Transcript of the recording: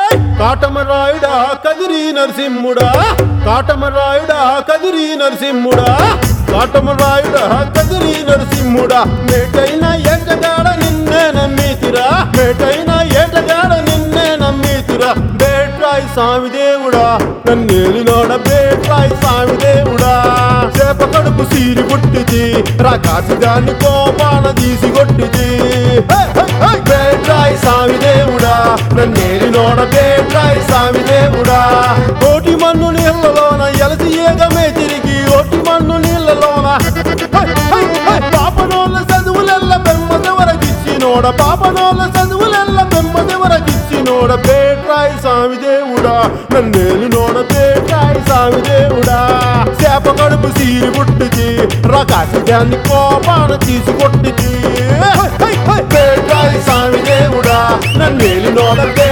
కాటమరాయుడా కదిరి నరసింహుడా కాటమరాయుడా కదిరి నరసింహుడా కాటమరాయుడా కదిరి నరసింహుడా మేటైన ఏటగాడ నిన్నే నమ్మితిరా మేటైన ఏటగాడ నిన్నే నమ్మితిరా బేట్రాయి స్వామి దేవుడా నన్నేలినోడ బేట్రాయి స్వామి దేవుడా చేప కడుపు సీరి పుట్టిది రాకాసి దాన్ని కోపాన తీసి కొట్టిది హే, హే, హే! బేట్రాయి స్వామి దేవుడా నన్నేలినోడ బేట్రాయి స్వామి దేవుడా కోటి మన్ను నీళ్ళలోన ఎలసి ఏగమే తిరిగి ఓటి మన్ను నీళ్ళలోన హే, హే, హే! పాపనోళ్ళ చదువులెల్ల బెమ్మదెవరకిచ్చినోడ పాపనోళ్ళ చదువులెల్ల బెమ్మదెవరకిచ్చినోడ బేట్రాయి స్వామి దేవుడా నన్నేలినోడ బేట్రాయి స్వామి దేవుడా చేప కడుపు సీరి పుట్టిది రకాసి దాన్ని కోపాన తీసి కొట్టిది బేట్రాయి స్వామి దేవుడా నన్నేలినోడ బే